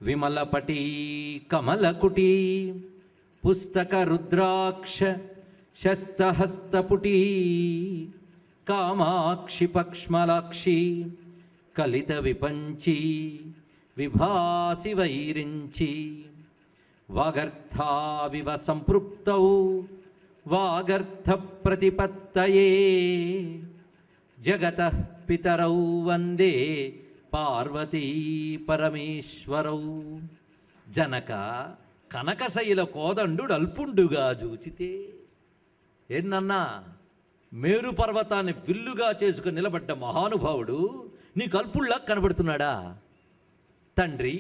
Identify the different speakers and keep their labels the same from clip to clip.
Speaker 1: విమలపటీ కమలకుటీ పుస్తక రుద్రాక్ష శస్తహస్తపుటీ కామాక్షి పక్ష్మలాక్షి కలిత విపంచి విభాసి వైరించి వాగర్థావివ సంపృక్తౌ వాగర్థ ప్రతిపత్తయే జగత పితరౌ వందే పార్వతీ పరమేశ్వరౌ జనక కనకశైల కోదండు అల్పుండుగా జూచితే ఏందన్నా మేరు పర్వతాన్ని విల్లుగా చేసుకుని నిలబడ్డ మహానుభావుడు నీకు అల్పుల్లా కనబడుతున్నాడా తండ్రి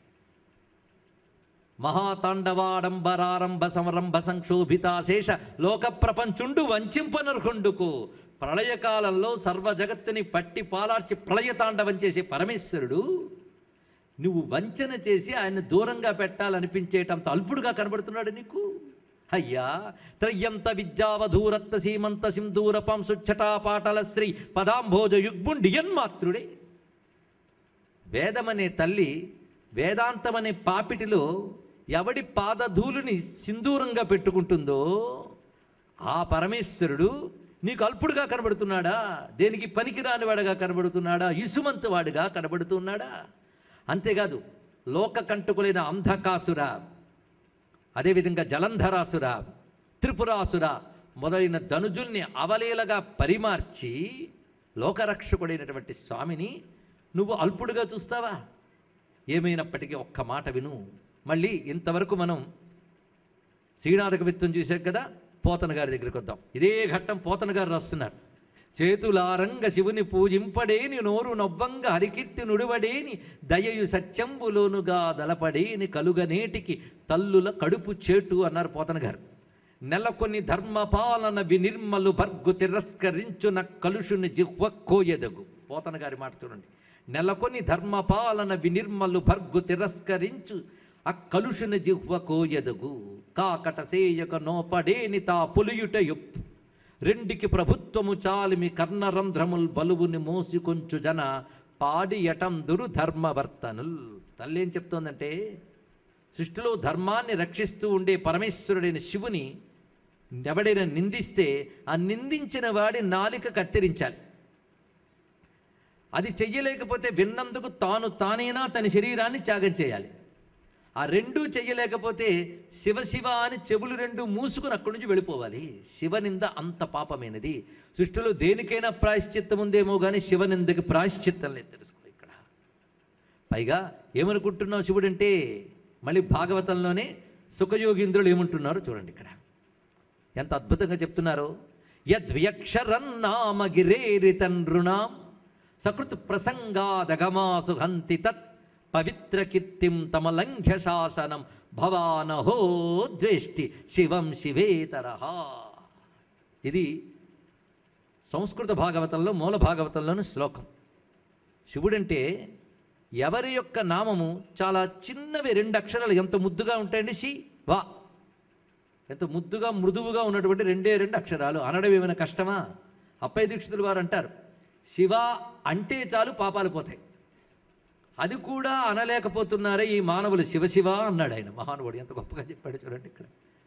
Speaker 1: మహాతాండవాడంబరారంభ సమరంభ సంక్షోభితాశేష లోక ప్రపంచుండు వంచింపనర్హుండుకు ప్రళయకాలంలో సర్వ జగత్తుని పట్టి పాలార్చి ప్రళయతాండవం చేసే పరమేశ్వరుడు నువ్వు వంచన చేసి ఆయన దూరంగా పెట్టాలనిపించేటంత అల్పుడుగా కనబడుతున్నాడు నీకు అయ్యా త్రయ్యంత విద్యావధూరత్త సీమంత సింధూర పంసుచ్చటా పాటల శ్రీ పదాంభోజ యుగ్ముండియన్మాత్రుడే వేదమనే తల్లి వేదాంతమనే పాపిటిలో ఎవడి పాదధూలుని సింధూరంగా పెట్టుకుంటుందో ఆ పరమేశ్వరుడు నీకు అల్పుడుగా కనబడుతున్నాడా దేనికి పనికిరాని వాడుగా కనబడుతున్నాడా ఇసుమంతు వాడుగా కనబడుతున్నాడా అంతేకాదు లోక కంటుకులైన అంధకాసుర అదేవిధంగా జలంధరాసుర త్రిపురాసుర మొదలైన ధనుజుల్ని అవలీలగా పరిమార్చి లోకరక్షకుడైనటువంటి స్వామిని నువ్వు అల్పుడుగా చూస్తావా ఏమైనప్పటికీ ఒక్క మాట విను మళ్ళీ ఇంతవరకు మనం శ్రీనాథ కవిత్వం చూశాం కదా పోతన గారి దగ్గరికి వద్దాం ఇదే ఘట్టం పోతన గారు రాస్తున్నారు చేతులారంగ శివుని పూజింపడేని నోరు నవ్వంగ హరికీర్తి నుడివడేని దయయు సత్యంబులోనుగా దలపడేని కలుగనేటికి తల్లుల కడుపు చేటు అన్నారు పోతన గారు నెలకొని ధర్మపాలన వినిర్మలు భర్గు తిరస్కరించున కలుషుని జిహ్వ కోయదగు పోతన గారి మాట చూడండి నెలకొని ధర్మపాలన వినిర్మలు భర్గు తిరస్కరించు ఆ కలుషుని జిహ్వ కోయదగు కాకట సేయక నోపడేని తా పులియుట యొప్పు రెండికి ప్రభుత్వము చాలిమి కర్ణరంధ్రముల్ బలువుని మోసి కొంచు జన పాడి యటందురు ధర్మవర్తనుల్ తల్లి ఏం చెప్తోందంటే సృష్టిలో ధర్మాన్ని రక్షిస్తూ ఉండే పరమేశ్వరుడైన శివుని ఎవడైనా నిందిస్తే ఆ నిందించిన వాడి నాలిక కత్తిరించాలి అది చెయ్యలేకపోతే విన్నందుకు తాను తానైనా తన శరీరాన్ని త్యాగం చేయాలి ఆ రెండూ చెయ్యలేకపోతే శివ శివ అని చెవులు రెండు మూసుకుని అక్కడి నుంచి వెళ్ళిపోవాలి శివనింద అంత పాపమైనది సృష్టిలో దేనికైనా ప్రాయశ్చిత్తం ఉందేమో కానీ శివనిందకి ప్రాయశ్చిత్తం లేదు తెలుసుకో ఇక్కడ పైగా ఏమనుకుంటున్నావు శివుడంటే మళ్ళీ భాగవతంలోనే సుఖయోగీంద్రులు ఏమంటున్నారో చూడండి ఇక్కడ ఎంత అద్భుతంగా చెప్తున్నారో యద్వ్యక్షరన్నామ గిరేరితన్రుణాం సకృత్ ప్రసంగాదగమాసు హంతి తత్ పవిత్ర కీర్తిం తమలంఘ్య శాసనం భవానహో ద్వేష్టి శివం శివేతర ఇది సంస్కృత భాగవతంలో మూల భాగవతంలోని శ్లోకం శివుడంటే ఎవరి యొక్క నామము చాలా చిన్నవి రెండు అక్షరాలు ఎంత ముద్దుగా ఉంటాయండి శి వా ఎంత ముద్దుగా మృదువుగా ఉన్నటువంటి రెండే రెండు అక్షరాలు అనడం ఏమైనా కష్టమా అప్పయ్య దీక్షితులు వారు అంటారు శివ అంటే చాలు పాపాలు పోతాయి అది కూడా అనలేకపోతున్నారే ఈ మానవులు శివశివ అన్నాడు ఆయన మహానుభుడు ఎంత గొప్పగా చెప్పాడు చూడండి ఇక్కడ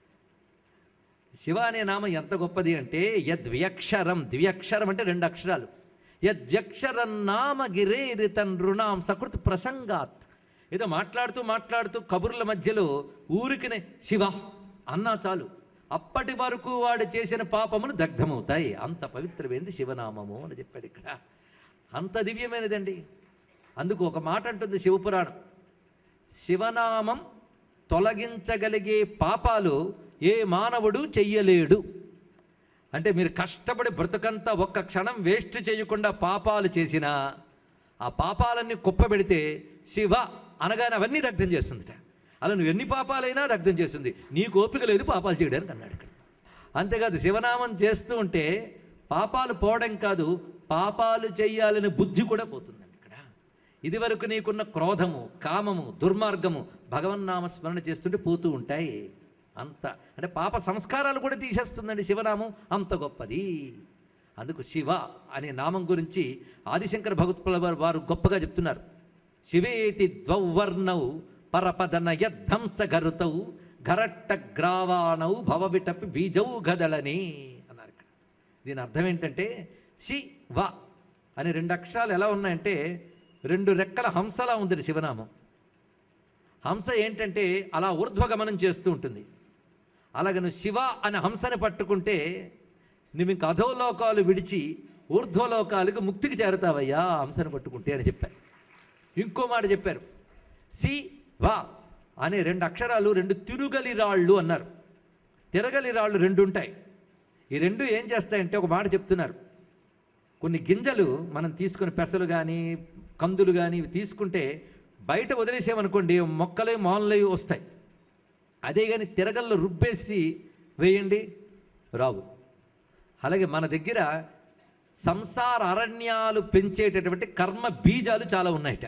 Speaker 1: శివ అనే నామం ఎంత గొప్పది అంటే యద్వ్యక్షరం ద్వ్యక్షరం అంటే రెండు అక్షరాలు యద్వ్యక్షరం నామ గిరేరి తన్రుణాం సకృత్ ప్రసంగాత్ ఏదో మాట్లాడుతూ మాట్లాడుతూ కబుర్ల మధ్యలో ఊరికినే శివ అన్నా చాలు అప్పటి వరకు వాడు చేసిన పాపములు దగ్ధమవుతాయి అంత పవిత్రమైనది శివనామము అని చెప్పాడు ఇక్కడ అంత దివ్యమైనదండి అందుకు ఒక మాట అంటుంది శివపురాణం శివనామం తొలగించగలిగే పాపాలు ఏ మానవుడు చెయ్యలేడు అంటే మీరు కష్టపడి బ్రతుకంతా ఒక్క క్షణం వేస్ట్ చేయకుండా పాపాలు చేసినా ఆ పాపాలన్నీ కుప్పబెడితే శివ అనగానే అవన్నీ దగ్ధం చేస్తుందిట అలా నువ్వు ఎన్ని పాపాలైనా దగ్ధం చేస్తుంది నీకు ఓపిక లేదు పాపాలు చేయడానికి అన్నాడు ఇక్కడ అంతేకాదు శివనామం చేస్తూ ఉంటే పాపాలు పోవడం కాదు పాపాలు చేయాలని బుద్ధి కూడా పోతుందండి ఇక్కడ ఇదివరకు నీకున్న క్రోధము కామము దుర్మార్గము భగవన్నామ స్మరణ చేస్తుంటే పోతూ ఉంటాయి అంత అంటే పాప సంస్కారాలు కూడా తీసేస్తుందండి శివనామం అంత గొప్పది అందుకు శివ అనే నామం గురించి ఆదిశంకర భగవత్పల వారు వారు గొప్పగా చెప్తున్నారు శివేతి ద్వౌవర్ణౌ పరపదన యద్ధంస గరుతవు గరట్ట గ్రావాణవు భవవిటపి బీజౌ గదలని అన్నారు ఇక్కడ దీని అర్థం ఏంటంటే శి వ అని రెండు అక్షరాలు ఎలా ఉన్నాయంటే రెండు రెక్కల హంసలా ఉంది శివనామం హంస ఏంటంటే అలా ఊర్ధ్వగమనం చేస్తూ ఉంటుంది అలాగ నువ్వు శివ అనే హంసని పట్టుకుంటే నువ్వు ఇంక అధోలోకాలు విడిచి ఊర్ధ్వలోకాలకు ముక్తికి చేరుతావయ్యా ఆ హంసని పట్టుకుంటే అని చెప్పారు ఇంకో మాట చెప్పారు సి వా అనే రెండు అక్షరాలు రెండు తిరుగలి రాళ్ళు అన్నారు తిరగలి రాళ్ళు రెండు ఉంటాయి ఈ రెండు ఏం చేస్తాయంటే ఒక మాట చెప్తున్నారు కొన్ని గింజలు మనం తీసుకుని పెసలు కానీ కందులు కానీ ఇవి తీసుకుంటే బయట వదిలేసామనుకోండి మొక్కలే మానులవి వస్తాయి అదే కానీ తిరగల్లో రుబ్బేసి వేయండి రావు అలాగే మన దగ్గర సంసార అరణ్యాలు పెంచేటటువంటి కర్మ బీజాలు చాలా ఉన్నాయట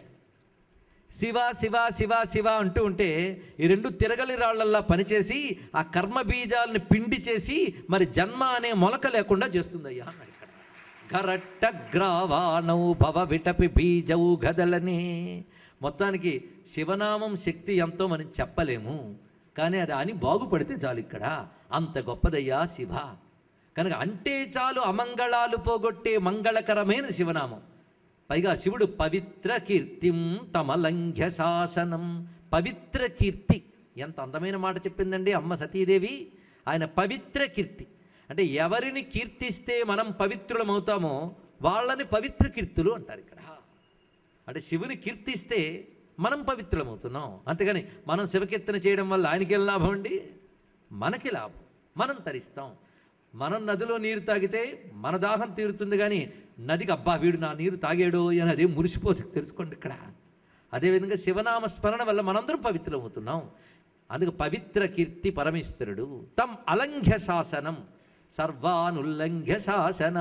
Speaker 1: శివ శివ శివ శివ అంటూ ఉంటే ఈ రెండు తిరగలి రాళ్లల్లా పనిచేసి ఆ కర్మ బీజాలను పిండి చేసి మరి జన్మ అనే మొలక లేకుండా చేస్తుందయ్యా అన్నాడు ఇక్కడ గరట్ట గ్రావాణౌ భవ విటపి బీజవు గదలని మొత్తానికి శివనామం శక్తి ఎంతో మనం చెప్పలేము కానీ అది అని బాగుపడితే చాలు ఇక్కడ అంత గొప్పదయ్యా శివ కనుక అంటే చాలు అమంగళాలు పోగొట్టే మంగళకరమైన శివనామం పైగా శివుడు పవిత్ర కీర్తిం తమలంఘ్య శాసనం పవిత్ర కీర్తి ఎంత అందమైన మాట చెప్పిందండి అమ్మ సతీదేవి ఆయన పవిత్ర కీర్తి అంటే ఎవరిని కీర్తిస్తే మనం పవిత్రులమవుతామో వాళ్ళని పవిత్ర కీర్తులు అంటారు ఇక్కడ అంటే శివుని కీర్తిస్తే మనం పవిత్రులమవుతున్నాం అంతేగాని మనం శివకీర్తన చేయడం వల్ల ఆయనకి ఏం లాభం అండి మనకి లాభం మనం తరిస్తాం మనం నదిలో నీరు తాగితే మన దాహం తీరుతుంది కానీ నదికి అబ్బా వీడు నా నీరు తాగాడు అని అదే మురిసిపోతుంది తెలుసుకోండి ఇక్కడ అదేవిధంగా శివనామ స్మరణ వల్ల మనందరం పవిత్రమవుతున్నాం అందుకు పవిత్ర కీర్తి పరమేశ్వరుడు తం అలంఘ్య శాసనం సర్వానుల్లంఘ్య శాసన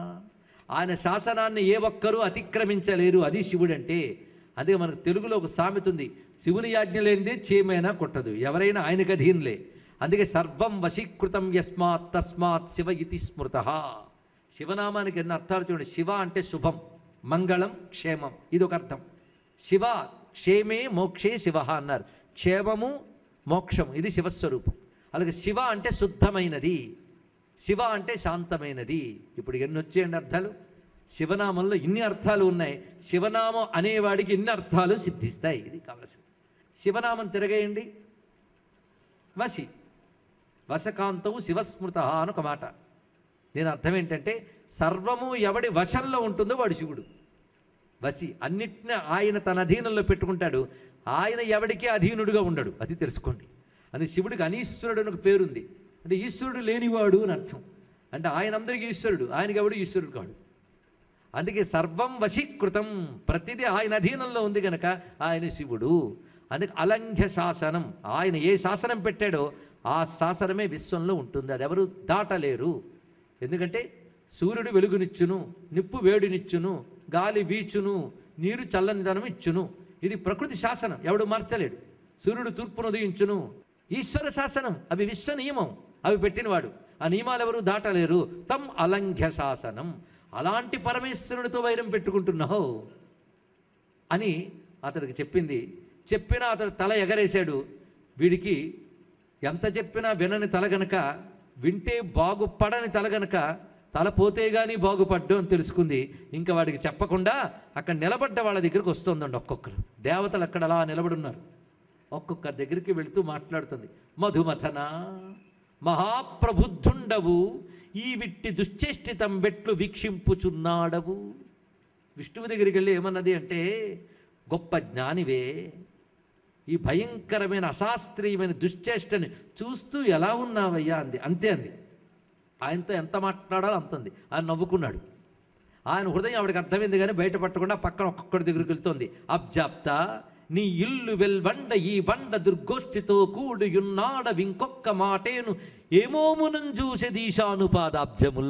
Speaker 1: ఆయన శాసనాన్ని ఏ ఒక్కరూ అతిక్రమించలేరు అది శివుడంటే అదే మనకు తెలుగులో ఒక సామెత ఉంది శివుని ఆజ్ఞ లేనిదే చీమైనా కొట్టదు ఎవరైనా ఆయనకు అధీనులే అందుకే సర్వం వశీకృతం యస్మాత్ తస్మాత్ శివ ఇతి స్మృత శివనామానికి ఎన్ని అర్థాలు చూడండి శివ అంటే శుభం మంగళం క్షేమం ఇది ఒక అర్థం శివ క్షేమే మోక్షే శివ అన్నారు క్షేమము మోక్షం ఇది శివస్వరూపం అలాగే శివ అంటే శుద్ధమైనది శివ అంటే శాంతమైనది ఇప్పుడు ఎన్ని వచ్చేయండి అర్థాలు శివనామంలో ఇన్ని అర్థాలు ఉన్నాయి శివనామం అనేవాడికి ఇన్ని అర్థాలు సిద్ధిస్తాయి ఇది కావలసింది శివనామం తిరగేయండి వశి వశకాంతవు శివస్మృత అని ఒక మాట దీని అర్థం ఏంటంటే సర్వము ఎవడి వశంలో ఉంటుందో వాడు శివుడు వసి అన్నిటిని ఆయన తన అధీనంలో పెట్టుకుంటాడు ఆయన ఎవడికి అధీనుడుగా ఉండడు అది తెలుసుకోండి అది శివుడికి అనీశ్వరుడు అని ఒక పేరుంది అంటే ఈశ్వరుడు లేనివాడు అని అర్థం అంటే ఆయన అందరికీ ఈశ్వరుడు ఆయనకి ఎవడు ఈశ్వరుడు కాడు అందుకే సర్వం వశీకృతం ప్రతిదీ ఆయన అధీనంలో ఉంది కనుక ఆయన శివుడు అందుకే అలంఘ్య శాసనం ఆయన ఏ శాసనం పెట్టాడో ఆ శాసనమే విశ్వంలో ఉంటుంది అది ఎవరు దాటలేరు ఎందుకంటే సూర్యుడు వెలుగునిచ్చును నిప్పు వేడినిచ్చును గాలి వీచును నీరు చల్లనిదనం ఇచ్చును ఇది ప్రకృతి శాసనం ఎవడు మార్చలేడు సూర్యుడు తూర్పును ఉదయించును ఈశ్వర శాసనం అవి విశ్వ నియమం అవి పెట్టినవాడు ఆ నియమాలు ఎవరు దాటలేరు తం అలంఘ్య శాసనం అలాంటి పరమేశ్వరునితో వైరం పెట్టుకుంటున్నావు అని అతడికి చెప్పింది చెప్పినా అతడు తల ఎగరేశాడు వీడికి ఎంత చెప్పినా వినని తల గనక వింటే బాగుపడని తల గనక తల పోతే కానీ బాగుపడ్డు అని తెలుసుకుంది ఇంకా వాడికి చెప్పకుండా అక్కడ నిలబడ్డ వాళ్ళ దగ్గరికి వస్తుందండి ఒక్కొక్కరు దేవతలు అక్కడ అలా నిలబడున్నారు ఒక్కొక్కరి దగ్గరికి వెళుతూ మాట్లాడుతుంది మధుమథన మహాప్రబుద్ధుండవు ఈ విట్టి దుశ్చేష్టితం బెట్లు వీక్షింపుచున్నాడవు విష్ణువు దగ్గరికి వెళ్ళి ఏమన్నది అంటే గొప్ప జ్ఞానివే ఈ భయంకరమైన అశాస్త్రీయమైన దుశ్చేష్టని చూస్తూ ఎలా ఉన్నావయ్యా అంది అంతే అంది ఆయనతో ఎంత మాట్లాడాలో అంతంది ఆయన నవ్వుకున్నాడు ఆయన హృదయం ఆవిడకి అర్థమైంది కానీ బయట పట్టకుండా పక్కన ఒక్కొక్కడి దగ్గరికి వెళ్తోంది అబ్జాప్త నీ ఇల్లు వెల్వండ ఈ బండ దుర్గోష్ఠితో కూడియున్నాడ ఇంకొక్క మాటేను ఏమోమునం చూసెదీశానుపాదాబ్జముల్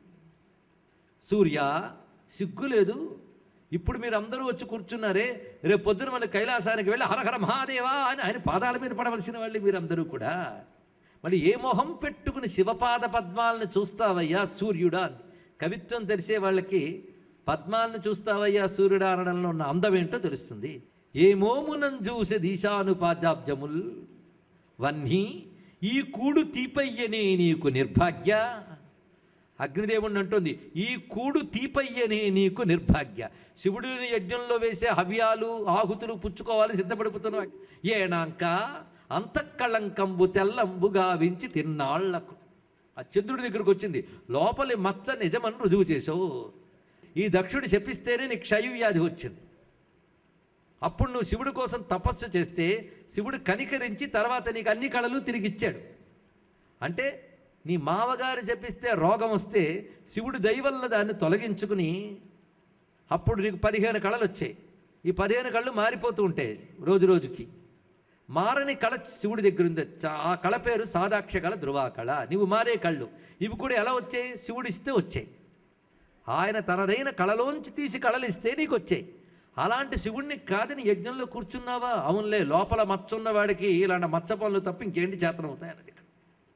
Speaker 1: సూర్య సిగ్గులేదు ఇప్పుడు మీరు అందరూ వచ్చి కూర్చున్నారే రేపు పొద్దున మన కైలాసానికి వెళ్ళి హరహర మహాదేవా అని ఆయన పాదాల మీద పడవలసిన వాళ్ళు మీరందరూ కూడా మళ్ళీ ఏ మొహం పెట్టుకుని శివపాద పద్మాలను చూస్తావయ్యా సూర్యుడా అని కవిత్వం తెలిసే వాళ్ళకి పద్మాలను చూస్తావయ్యా సూర్యుడా అనడంలో ఉన్న అందం ఏంటో తెలుస్తుంది ఏ మోమునం చూసే దీశానుపాదాబ్జముల్ వన్నీ ఈ కూడు తీపయ్యనే నీకు నిర్భాగ్య అగ్నిదేవుణ్ణి అంటుంది ఈ కూడు తీపయ్యనే నీకు నిర్భాగ్య శివుడిని యజ్ఞంలో వేసే హవ్యాలు ఆహుతులు పుచ్చుకోవాలని సిద్ధపడిపోతున్నావు ఏనాంక అంతఃకళంకంబు తెల్లంబు గావించి తిన్నాళ్లకు ఆ చంద్రుడి దగ్గరకు వచ్చింది లోపలి మచ్చ నిజమని రుజువు చేసావు ఈ దక్షుడు శపిస్తేనే నీకు క్షయవ్యాధి వచ్చింది అప్పుడు నువ్వు శివుడి కోసం తపస్సు చేస్తే శివుడు కనికరించి తర్వాత నీకు అన్ని కళలు తిరిగి ఇచ్చాడు అంటే నీ మావగారు చెప్పిస్తే రోగం వస్తే శివుడు దయవల్ల దాన్ని తొలగించుకుని అప్పుడు నీకు పదిహేను కళలు వచ్చాయి ఈ పదిహేను కళ్ళు మారిపోతూ ఉంటాయి రోజు రోజుకి మారని కళ శివుడి దగ్గర ఉంది చా- ఆ కళ పేరు సాదాక్ష కళ ధృవా కళ నీవు మారే కళ్ళు ఇవి కూడా ఎలా వచ్చాయి శివుడిస్తే వచ్చాయి ఆయన తనదైన కళలోంచి తీసి కళలు ఇస్తే నీకు వచ్చాయి అలాంటి శివుణ్ణి కాదని యజ్ఞంలో కూర్చున్నావా అవునులే లోపల మచ్చ ఉన్నవాడికి ఇలాంటి మచ్చ పనులు తప్ప ఇంకేంటి చేతనం అవుతాయి అన్నది ఇక్కడ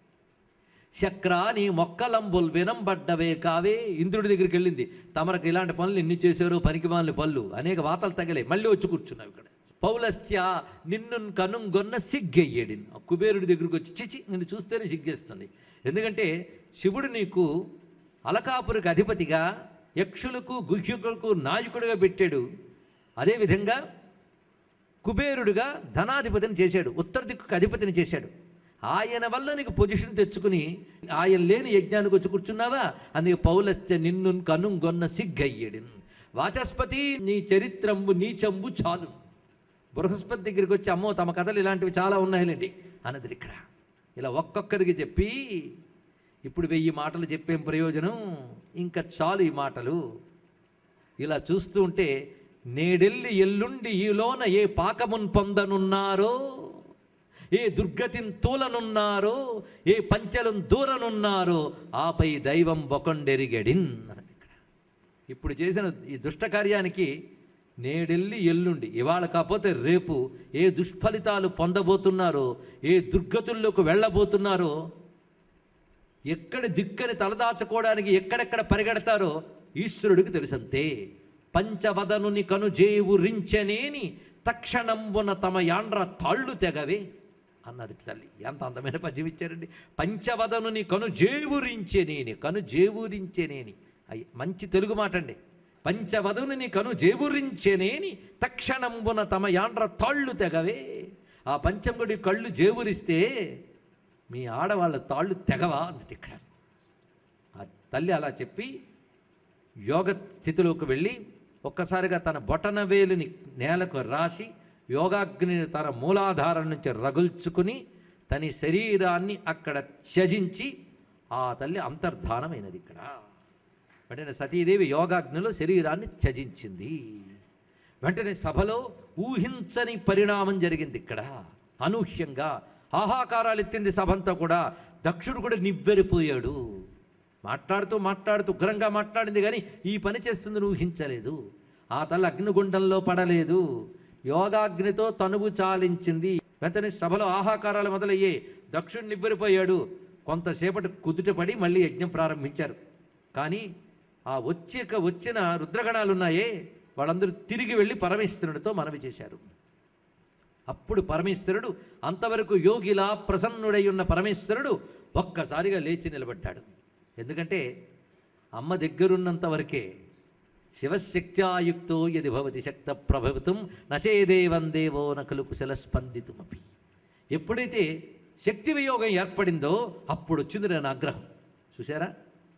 Speaker 1: శక్ర నీ మొక్కలంబుల్ వినంబడ్డవే కావే ఇంద్రుడి దగ్గరికి వెళ్ళింది తమరకు ఇలాంటి పనులు ఎన్ని చేశారో పనికిమాలిన పనులు అనేక వాతలు తగలే మళ్ళీ వచ్చి కూర్చున్నావు ఇక్కడ పౌలస్త్య నిన్ను కనుగొన్న సిగ్గయ్యేడి కుబేరుడి దగ్గరికి వచ్చి చిచి నిన్ను చూస్తేనే సిగ్గేస్తుంది ఎందుకంటే శివుడు నీకు అలకాపురికి అధిపతిగా యక్షులకు గుహ్యుకులకు నాయకుడిగా పెట్టాడు అదేవిధంగా కుబేరుడుగా ధనాధిపతిని చేశాడు ఉత్తర దిక్కుకు అధిపతిని చేశాడు ఆయన వల్ల నీకు పొజిషన్ తెచ్చుకుని ఆయన లేని యజ్ఞానికి వచ్చి కూర్చున్నావా అందుకే పౌలస్త్య నిన్ను కనుగొన్న సిగ్గయ్యడి వాచస్పతి నీ చరిత్రంబు నీచంబు చాలు బృహస్పతి దగ్గరికి వచ్చి అమ్మో తమ కథలు ఇలాంటివి చాలా ఉన్నాయిలేండి అన్నది ఇక్కడ ఇలా ఒక్కొక్కరికి చెప్పి ఇప్పుడు వెయ్యి మాటలు చెప్పేం ప్రయోజనం ఇంకా చాలు ఈ మాటలు ఇలా చూస్తూ ఉంటే నేడెల్లి ఎల్లుండి ఈలోన ఏ పాకమున్ పొందనున్నారో ఏ దుర్గతిని తూలనున్నారో ఏ పంచలం దూరనున్నారో ఆపై దైవం బొకండెరిగడిన్ అన్నది ఇక్కడ ఇప్పుడు చేసిన ఈ దుష్ట కార్యానికి నేడెల్లి ఎల్లుండి ఇవాళ కాకపోతే రేపు ఏ దుష్ఫలితాలు పొందబోతున్నారో ఏ దుర్గతుల్లోకి వెళ్ళబోతున్నారో ఎక్కడ దిక్కని తలదాచుకోవడానికి ఎక్కడెక్కడ పరిగెడతారో ఈశ్వరుడికి తెలుసంతే పంచవదనుని కనుజేవు రించనేని తక్షణంబున తమ యాండ్ర తాళ్ళు తెగవే అన్నది తల్లి ఎంత అందమైన పద్యం ఇచ్చారండి పంచవదనుని కను జేవురించెనేని కను జేవురించెనేని అయ్యి మంచి తెలుగు మాట అండి పంచవదనుని కను జేవురించెనేని తక్షణంబున తమ యాండ్ర తాళ్ళు తెగవే ఆ పంచముడి కళ్ళు జేవురిస్తే మీ ఆడవాళ్ళ తాళ్ళు తెగవా అందుటి ఇక్కడ ఆ తల్లి అలా చెప్పి యోగ స్థితిలోకి వెళ్ళి ఒక్కసారిగా తన బొటన వేలుని నేలకు రాసి యోగాగ్నిని తన మూలాధారం నుంచి రగుల్చుకుని తన శరీరాన్ని అక్కడ త్యజించి ఆ తల్లి అంతర్ధానమైనది ఇక్కడ వెంటనే సతీదేవి యోగాగ్నిలో శరీరాన్ని త్యజించింది వెంటనే సభలో ఊహించని పరిణామం జరిగింది ఇక్కడ అనూహ్యంగా ఆహాకారాలు ఎత్తింది సభంతా కూడా దక్షుడు కూడా నివ్వెరిపోయాడు మాట్లాడుతూ మాట్లాడుతూ ఉగ్రంగా మాట్లాడింది కానీ ఈ పని చేస్తుందని ఊహించలేదు ఆ తల్లి అగ్నిగుండంలో పడలేదు యోగాగ్నితో తనువు చాలించింది వెంటనే సభలో ఆహాకారాలు మొదలయ్యాయి దక్షుడు నివ్వెరిపోయాడు కొంతసేపటి కుదుటపడి మళ్ళీ యజ్ఞం ప్రారంభించారు కానీ ఆ వచ్చాక వచ్చిన రుద్రగణాలు ఉన్నాయే వాళ్ళందరూ తిరిగి వెళ్ళి పరమేశ్వరునితో మనవి చేశారు అప్పుడు పరమేశ్వరుడు అంతవరకు యోగిలా ప్రసన్నుడై ఉన్న పరమేశ్వరుడు ఒక్కసారిగా లేచి నిలబడ్డాడు ఎందుకంటే అమ్మ దగ్గరున్నంత వరకే శివశక్త్యాయుక్తో యది భవతి శక్త ప్రభవితం నచేదేవం దేవో నకలు కుశల స్పందితుమపి ఎప్పుడైతే శక్తి వియోగం ఏర్పడిందో అప్పుడు వచ్చింది నేను ఆగ్రహం చూసారా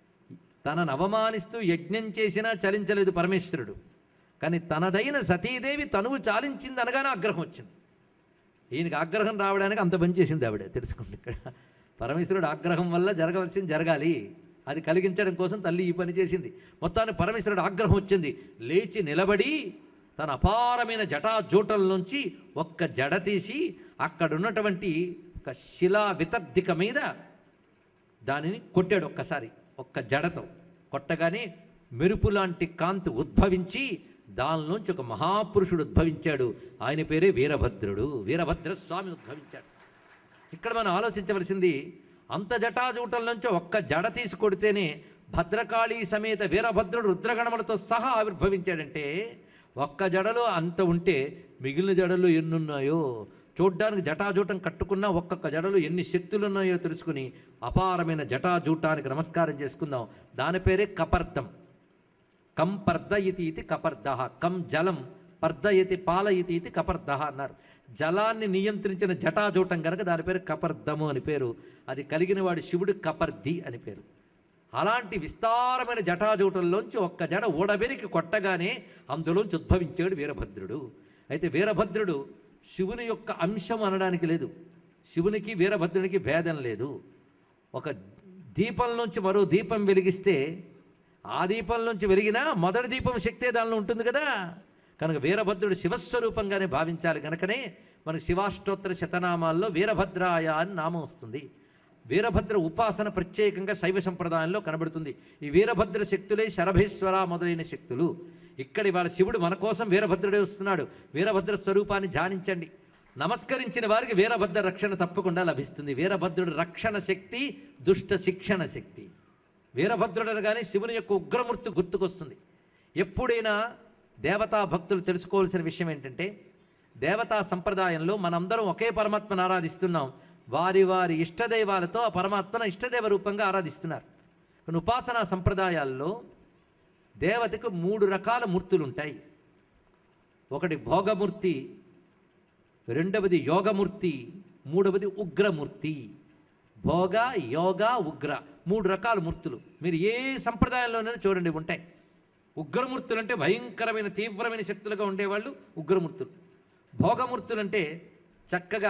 Speaker 1: తనను అవమానిస్తూ యజ్ఞం చేసినా చలించలేదు పరమేశ్వరుడు కానీ తనదైన సతీదేవి తనువు చాలించింది అనగానే ఆగ్రహం వచ్చింది ఈయనకి ఆగ్రహం రావడానికి అంత పని చేసింది ఆవిడ తెలుసుకోండి ఇక్కడ పరమేశ్వరుడు ఆగ్రహం వల్ల జరగవలసింది జరగాలి అది కలిగించడం కోసం తల్లి ఈ పని చేసింది మొత్తాన్ని పరమేశ్వరుడు ఆగ్రహం వచ్చింది లేచి నిలబడి తన అపారమైన జటాజూటల నుంచి ఒక్క జడ తీసి అక్కడ ఉన్నటువంటి ఒక శిలా వితర్దిక మీద దానిని కొట్టాడు ఒక్కసారి ఒక్క జడతో కొట్టగానే మెరుపు లాంటి కాంతి ఉద్భవించి దానిలోంచి ఒక మహాపురుషుడు ఉద్భవించాడు ఆయన పేరే వీరభద్రుడు వీరభద్ర స్వామి ఉద్భవించాడు ఇక్కడ మనం ఆలోచించవలసింది అంత జటాజూటల నుంచి ఒక్క జడ తీసి కొడితేనే భద్రకాళి సమేత వీరభద్రుడు రుద్రగణములతో సహా ఆవిర్భవించాడంటే ఒక్క జడలో అంత ఉంటే మిగిలిన జడలు ఎన్నున్నాయో చూడ్డానికి జటాజూటం కట్టుకున్నా ఒక్కొక్క జడలు ఎన్ని శక్తులు ఉన్నాయో తెలుసుకుని అపారమైన జటాజూటానికి నమస్కారం చేసుకుందాం దాని పేరే కపర్దం కం పర్దయతి ఇది కపర్ద కం జలం పర్దయతి పాలయతి ఇది కపర్ద అన్నారు జలాన్ని నియంత్రించిన జటాజూటం కనుక దాని పేరు కపర్దము అని పేరు అది కలిగిన వాడు శివుడు కపర్ది అని పేరు అలాంటి విస్తారమైన జటాజూటంలోంచి ఒక్క జడ ఊడబెరికి కొట్టగానే అందులోంచి ఉద్భవించాడు వీరభద్రుడు అయితే వీరభద్రుడు శివుని యొక్క అంశం అనడానికి లేదు శివునికి వీరభద్రునికి భేదం లేదు ఒక దీపంలోంచి మరో దీపం వెలిగిస్తే ఆ దీపంలోంచి వెలిగినా మొదటి దీపం శక్తే దానిలో ఉంటుంది కదా కనుక వీరభద్రుడు శివస్వరూపంగానే భావించాలి కనుకనే మనకు శివాష్టోత్తర శతనామాల్లో వీరభద్రాయ అని నామం వస్తుంది వీరభద్ర ఉపాసన ప్రత్యేకంగా శైవ సంప్రదాయంలో కనబడుతుంది ఈ వీరభద్ర శక్తులే శరభేశ్వర మొదలైన శక్తులు ఇక్కడ ఇవాళ శివుడు మన కోసం వీరభద్రుడే వస్తున్నాడు వీరభద్ర స్వరూపాన్ని ధ్యానించండి నమస్కరించిన వారికి వీరభద్ర రక్షణ తప్పకుండా లభిస్తుంది వీరభద్రుడు రక్షణ శక్తి దుష్ట శిక్షణ శక్తి వీరభద్రుడు అనగానే శివుని యొక్క ఉగ్రమూర్తి గుర్తుకొస్తుంది ఎప్పుడైనా దేవతా భక్తులు తెలుసుకోవాల్సిన విషయం ఏంటంటే దేవతా సంప్రదాయంలో మనందరం ఒకే పరమాత్మను ఆరాధిస్తున్నాం వారి వారి ఇష్టదైవాలతో ఆ పరమాత్మను ఇష్టదైవ రూపంగా ఆరాధిస్తున్నారు కొన్ని ఉపాసనా సంప్రదాయాల్లో దేవతకు మూడు రకాల మూర్తులు ఉంటాయి ఒకటి భోగమూర్తి రెండవది యోగమూర్తి మూడవది ఉగ్రమూర్తి భోగ యోగ ఉగ్ర మూడు రకాల మూర్తులు మీరు ఏ సంప్రదాయంలోనైనా చూడండి ఉంటాయి ఉగ్రమూర్తులు అంటే భయంకరమైన తీవ్రమైన శక్తులుగా ఉండేవాళ్ళు ఉగ్రమూర్తులు భోగమూర్తులు అంటే చక్కగా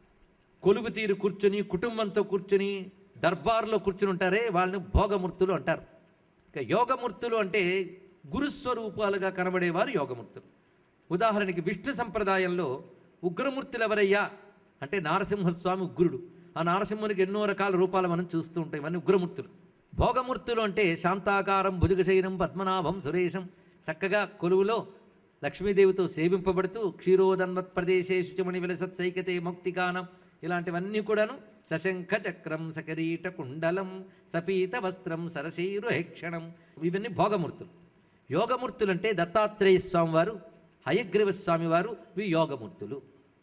Speaker 1: కొలువు తీరు కూర్చొని కుటుంబంతో కూర్చొని దర్బార్లో కూర్చుని ఉంటారే వాళ్ళని భోగమూర్తులు అంటారు ఇక యోగమూర్తులు అంటే గురుస్వరూపాలుగా కనబడేవారు యోగమూర్తులు ఉదాహరణకి విష్ణు సంప్రదాయంలో ఉగ్రమూర్తులు ఎవరయ్యా అంటే నారసింహస్వామి ఉగ్రుడు ఆ నారసింహునికి ఎన్నో రకాల రూపాలు మనం చూస్తూ ఉంటాం ఇవన్నీ ఉగ్రమూర్తులు భోగమూర్తులు అంటే శాంతాకారం భుజగశయనం పద్మనాభం సురేశం చక్కగా కొలువులో లక్ష్మీదేవితో సేవింపబడుతూ క్షీరోదన్వత్ ప్రదేశే శుచమణి విలసత్ సైకతే ముక్తికానం ఇలాంటివన్నీ కూడాను సశంఖ చక్రం సకరీట కుండలం సపీత వస్త్రం సరసీరు హేక్షణం ఇవన్నీ భోగమూర్తులు యోగమూర్తులు అంటే దత్తాత్రేయ స్వామివారు హయగ్రీవ స్వామివారు ఇవి యోగమూర్తులు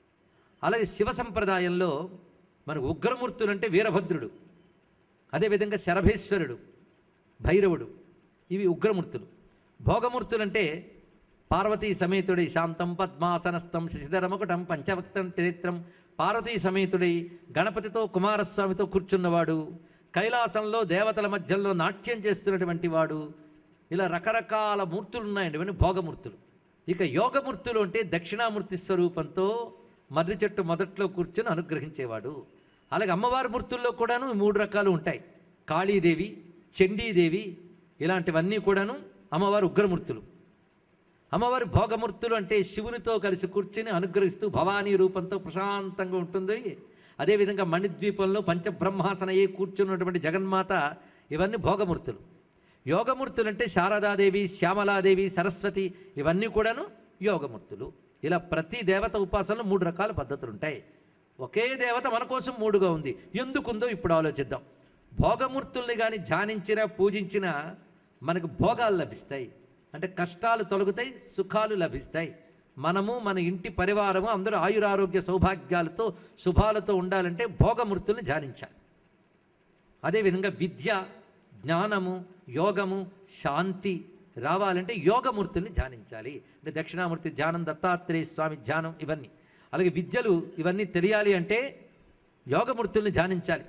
Speaker 1: అలాగే శివ సంప్రదాయంలో మన ఉగ్రమూర్తులు అంటే వీరభద్రుడు అదేవిధంగా శరభేశ్వరుడు భైరవుడు ఇవి ఉగ్రమూర్తులు భోగమూర్తులు అంటే పార్వతీ సమేతుడై శాంతం పద్మాసనస్థం శశిధరమకుటం పంచవక్తం త్రినేత్రం పార్వతీ సమేతుడై గణపతితో కుమారస్వామితో కూర్చున్నవాడు కైలాసంలో దేవతల మధ్యలో నాట్యం చేస్తున్నటువంటి వాడు ఇలా రకరకాల మూర్తులు ఉన్నాయండి ఇవన్నీ భోగమూర్తులు ఇక యోగమూర్తులు అంటే దక్షిణామూర్తి స్వరూపంతో మర్రి చెట్టు మొదట్లో కూర్చొని అనుగ్రహించేవాడు అలాగే అమ్మవారి మూర్తుల్లో కూడాను ఈ మూడు రకాలు ఉంటాయి కాళీదేవి చండీదేవి ఇలాంటివన్నీ కూడాను అమ్మవారి ఉగ్రమూర్తులు అమ్మవారి భోగమూర్తులు అంటే శివునితో కలిసి కూర్చుని అనుగ్రహిస్తూ భవానీ రూపంతో ప్రశాంతంగా ఉంటుంది అదేవిధంగా మణిద్వీపంలో పంచబ్రహ్మాసనయే కూర్చున్నటువంటి జగన్మాత ఇవన్నీ భోగమూర్తులు యోగమూర్తులు అంటే శారదాదేవి శ్యామలాదేవి సరస్వతి ఇవన్నీ కూడాను యోగమూర్తులు ఇలా ప్రతి దేవత ఉపాసనలో మూడు రకాల పద్ధతులు ఉంటాయి ఒకే దేవత మన కోసం మూడుగా ఉంది ఎందుకుందో ఇప్పుడు ఆలోచిద్దాం భోగమూర్తుల్ని కానీ ధ్యానించినా పూజించినా మనకు భోగాలు లభిస్తాయి అంటే కష్టాలు తొలగుతాయి సుఖాలు లభిస్తాయి మనము మన ఇంటి పరివారము అందరూ ఆయురారోగ్య సౌభాగ్యాలతో శుభాలతో ఉండాలంటే భోగమూర్తుల్ని ధ్యానించాలి అదేవిధంగా విద్య జ్ఞానము యోగము శాంతి రావాలంటే యోగమూర్తుల్ని ధ్యానించాలి అంటే దక్షిణామూర్తి ధ్యానం దత్తాత్రేయ స్వామి ధ్యానం ఇవన్నీ అలాగే విద్యలు ఇవన్నీ తెలియాలి అంటే యోగమూర్తుల్ని ధ్యానించాలి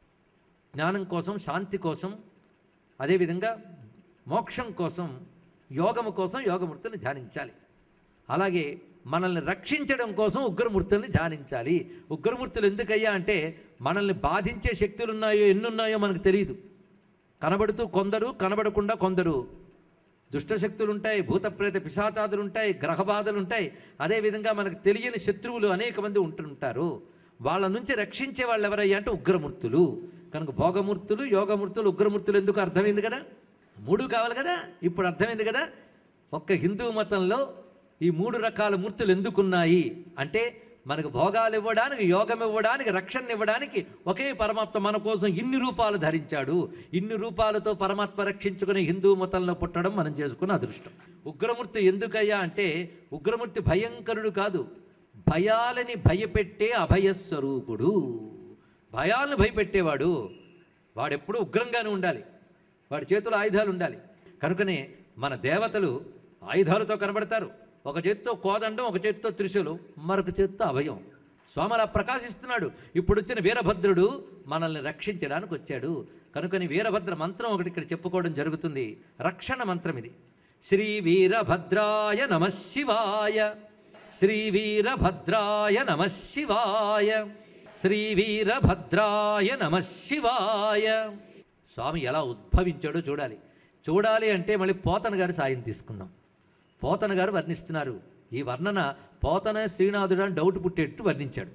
Speaker 1: జ్ఞానం కోసం శాంతి కోసం అదేవిధంగా మోక్షం కోసం యోగము కోసం యోగమూర్తుల్ని ధ్యానించాలి అలాగే మనల్ని రక్షించడం కోసం ఉగ్రమూర్తుల్ని ధ్యానించాలి ఉగ్రమూర్తులు ఎందుకయ్యా అంటే మనల్ని బాధించే శక్తులు ఉన్నాయో ఎన్నున్నాయో మనకు తెలియదు కనబడుతూ కొందరు కనబడకుండా కొందరు దుష్టశక్తులు ఉంటాయి భూతప్రేత పిశాచాదులు ఉంటాయి గ్రహబాధలు ఉంటాయి అదేవిధంగా మనకు తెలియని శత్రువులు అనేక మంది ఉంటుంటారు వాళ్ళ నుంచి రక్షించే వాళ్ళు ఎవరయ్యా అంటే ఉగ్రమూర్తులు కనుక భోగమూర్తులు యోగమూర్తులు ఉగ్రమూర్తులు ఎందుకు అర్థమైంది కదా మూడు కావాలి కదా ఇప్పుడు అర్థమైంది కదా ఒక్క హిందూ మతంలో ఈ మూడు రకాల మూర్తులు ఎందుకున్నాయి అంటే మనకు భోగాలు ఇవ్వడానికి యోగం ఇవ్వడానికి రక్షణ ఇవ్వడానికి ఒకే పరమాత్మ మన కోసం ఇన్ని రూపాలు ధరించాడు ఇన్ని రూపాలతో పరమాత్మ రక్షించుకునే హిందూ మతంలో పుట్టడం మనం చేసుకున్న అదృష్టం ఉగ్రమూర్తి ఎందుకయ్యా అంటే ఉగ్రమూర్తి భయంకరుడు కాదు భయాలని భయపెట్టే అభయస్వరూపుడు భయాలను భయపెట్టేవాడు వాడెప్పుడూ ఉగ్రంగానే ఉండాలి వాడి చేతిలో ఆయుధాలు ఉండాలి కనుకనే మన దేవతలు ఆయుధాలతో కనబడతారు ఒక చేత్తో కోదండం ఒక చేత్తో త్రిశూలు మరొక చేత్తో అభయం స్వామి అలా ప్రకాశిస్తున్నాడు ఇప్పుడు వచ్చిన వీరభద్రుడు మనల్ని రక్షించడానికి వచ్చాడు కనుకని వీరభద్ర మంత్రం ఒకటి ఇక్కడ చెప్పుకోవడం జరుగుతుంది రక్షణ మంత్రం ఇది శ్రీ వీరభద్రాయ నమ శివాయ శ్రీ వీరభద్రాయ నమ శివాయ శ్రీ వీరభద్రాయ నమ శివాయ స్వామి ఎలా ఉద్భవించాడో చూడాలి చూడాలి అంటే మళ్ళీ పోతన గారి సాయం తీసుకుందాం పోతన గారు వర్ణిస్తున్నారు ఈ వర్ణన పోతన శ్రీనాథుడు అని డౌట్ పుట్టేట్టు వర్ణించాడు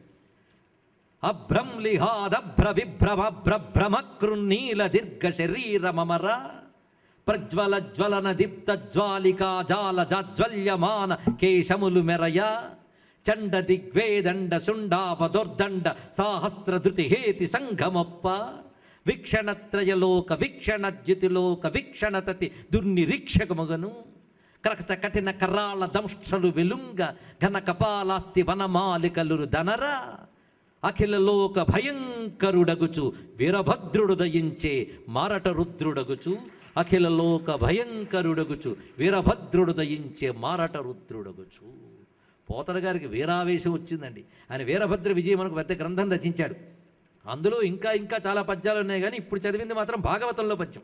Speaker 1: అభ్రం లిహాదభ్ర విభ్రమ భ్రభ్రమ కృన్నీల దీర్ఘ శరీరమమర ప్రజ్వల జ్వలన దీప్త జ్వాలికా జాల జాజ్వల్యమాన కేశములు మెరయ చండ దిగ్వేదండ శుండాపదోర్దండ సాహస్ర ధృతి హేతి సంఘమప్ప వీక్షణత్రయలోక వీక్షణ జ్యుతిలోక వీక్షణతతి దుర్నిరీక్షకముగను కరకచ కఠిన కరాళ దంష్ట్రలు వెలుంగ ఘన కపాలాస్తి వనమాలికలు ధనర అఖిల లోక భయంకరుడగుచు వీరభద్రుడు దయించే మారట రుద్రుడగుచు అఖిల లోక భయంకరుడగుచు వీరభద్రుడు దయించే మారట రుద్రుడగుచు పోతన గారికి వీరావేశం వచ్చిందండి ఆయన వీరభద్ర విజయం మనకు పెద్ద గ్రంథం రచించాడు అందులో ఇంకా ఇంకా చాలా పద్యాలు ఉన్నాయి కానీ ఇప్పుడు చదివింది మాత్రం భాగవతంలో పద్యం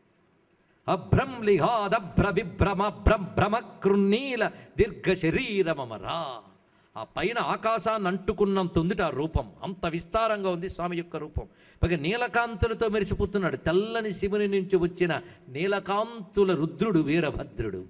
Speaker 1: అభ్రం లిహాదభ్ర విభ్రమ భ్రం భ్రమ కృన్నీల దీర్ఘ శరీరమమరా ఆ పైన ఆకాశాన్ని అంటుకున్నంత ఉందిట ఆ రూపం అంత విస్తారంగా ఉంది స్వామి యొక్క రూపం పైగా నీలకాంతులతో మెరిసిపోతున్నాడు తెల్లని శివుని నుంచి వచ్చిన నీలకాంతుల రుద్రుడు వీరభద్రుడు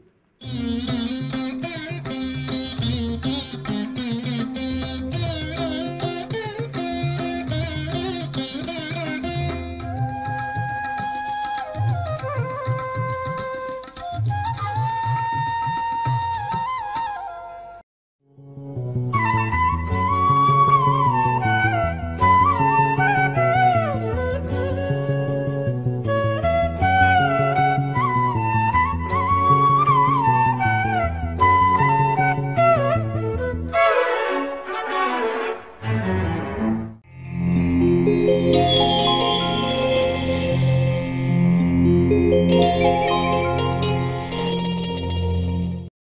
Speaker 2: Thank you.